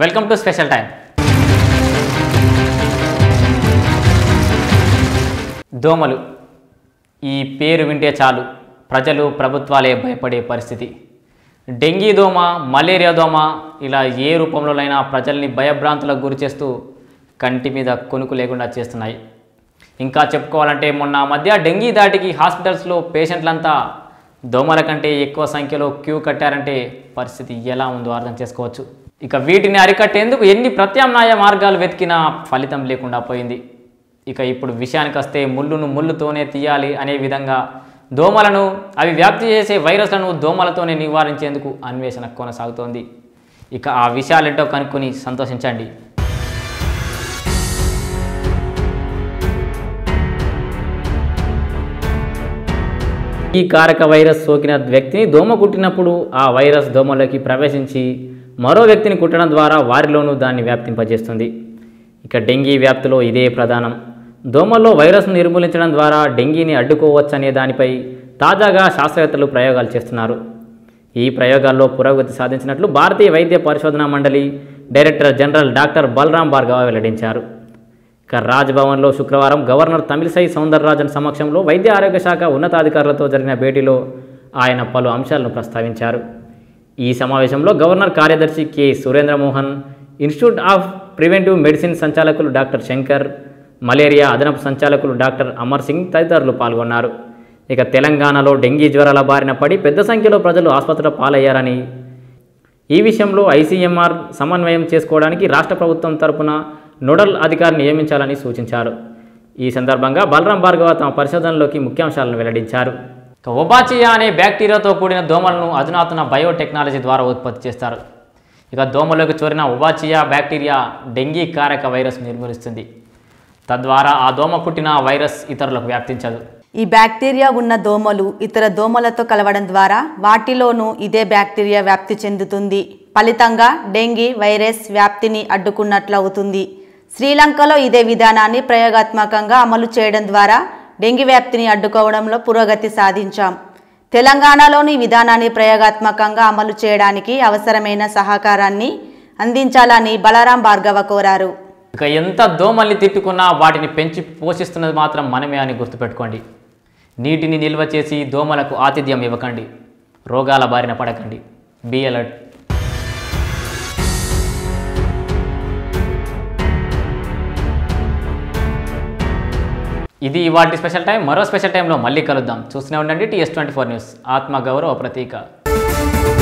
welcome to special time దోమలు ఈ పేరు వింటే చాలు ప్రజలు ప్రభుత్వాలే భయపడే పరిస్థితి డెంగీ దోమ మలేరియా దోమ ఇలా ఏ రూపంలోనైనా ప్రజల్ని భయభ్రాంతులకు గురి చేస్తూ కంటి మీద కొనుకు లేకుండా చేస్తున్నాయి ఇంకా చెప్పుకోవాలంటే మొన్న మధ్య డెంగీ దాటికి హాస్పిటల్స్లో పేషెంట్లంతా దోమల కంటే ఎక్కువ సంఖ్యలో క్యూ కట్టారంటే పరిస్థితి ఎలా ఉందో అర్థం చేసుకోవచ్చు ఇక వీటిని అరికట్టేందుకు ఎన్ని ప్రత్యామ్నాయ మార్గాలు వెతికినా ఫలితం లేకుండా పోయింది ఇక ఇప్పుడు విషయానికి వస్తే ముళ్ళును ముళ్ళుతోనే తీయాలి అనే విధంగా దోమలను అవి వ్యాప్తి చేసే వైరస్లను దోమలతోనే నివారించేందుకు అన్వేషణ కొనసాగుతోంది ఇక ఆ విషయాలేంటో కనుక్కొని సంతోషించండి ఈ కారక వైరస్ సోకిన వ్యక్తిని దోమ కుట్టినప్పుడు ఆ వైరస్ దోమలోకి ప్రవేశించి మరో వ్యక్తిని కుట్టడం ద్వారా వారిలోనూ దాన్ని వ్యాప్తింపజేస్తుంది ఇక డెంగీ వ్యాప్తిలో ఇదే ప్రధానం దోమల్లో వైరస్ను నిర్మూలించడం ద్వారా డెంగీని అడ్డుకోవచ్చనే దానిపై తాజాగా శాస్త్రవేత్తలు ప్రయోగాలు చేస్తున్నారు ఈ ప్రయోగాల్లో పురోగతి సాధించినట్లు భారతీయ వైద్య పరిశోధనా మండలి director general doctor Balaram Bhargava వెల్లడించారు ఇక రాజ్భవన్లో శుక్రవారం గవర్నర్ తమిళసై సౌందరరాజన్ సమక్షంలో వైద్య ఆరోగ్య శాఖ ఉన్నతాధికారులతో జరిగిన భేటీలో ఆయన పలు అంశాలను ప్రస్తావించారు ఈ సమావేశంలో గవర్నర్ కార్యదర్శి K Surendramohan institute of preventive medicine సంచాలకులు డాక్టర్ శంకర్ మలేరియా అదనపు సంచాలకులు డాక్టర్ అమర్ సింగ్ తదితరులు పాల్గొన్నారు ఇక తెలంగాణలో డెంగీ జ్వరాల బారిన పడి పెద్ద సంఖ్యలో ప్రజలు ఆసుపత్రుల పాలయ్యారని ఈ విషయంలో ఐసీఎంఆర్ సమన్వయం చేసుకోవడానికి రాష్ట్ర ప్రభుత్వం తరపున నోడల్ అధికారిని నియమించాలని సూచించారు ఈ సందర్భంగా బలరాం భార్గవ తమ పరిశోధనలోకి ముఖ్యాంశాలను వెల్లడించారు ఇక ఒబాచియా అనే బ్యాక్టీరియాతో కూడిన దోమలను అధునాతన బయోటెక్నాలజీ ద్వారా ఉత్పత్తి చేస్తారు ఇక దోమలోకి చోరిన ఒబాచియా బ్యాక్టీరియా డెంగీ కారక వైరస్ నిర్మూలిస్తుంది తద్వారా ఆ దోమ పుట్టిన వైరస్ ఇతరులకు వ్యాప్తించదు ఈ బ్యాక్టీరియా ఉన్న దోమలు ఇతర దోమలతో కలవడం ద్వారా వాటిలోనూ ఇదే బ్యాక్టీరియా వ్యాప్తి చెందుతుంది ఫలితంగా డెంగీ వైరస్ వ్యాప్తిని అడ్డుకున్నట్లవుతుంది శ్రీలంకలో ఇదే విధానాన్ని ప్రయోగాత్మకంగా అమలు చేయడం ద్వారా డెంగీ వ్యాప్తిని అడ్డుకోవడంలో పురోగతి సాధించాం తెలంగాణలోని ఈ విధానాన్ని ప్రయోగాత్మకంగా అమలు చేయడానికి అవసరమైన సహకారాన్ని అందించాలని బలరాం భార్గవ కోరారు ఇక ఎంత దోమల్ని తిట్టుకున్నా వాటిని పెంచి పోషిస్తున్నది మాత్రం మనమే అని గుర్తుపెట్టుకోండి నీటిని నిల్వ చేసి దోమలకు ఆతిథ్యం ఇవ్వకండి రోగాల బారిన పడకండి బీ అలర్ట్ ఇది ఇవాటి స్పెషల్ టైం మరో స్పెషల్ టైంలో మళ్ళీ కలుద్దాం చూస్తూనే ఉండండి టీఎస్ ట్వంటీ ఫోర్ న్యూస్ ఆత్మ గౌరవ ప్రతీక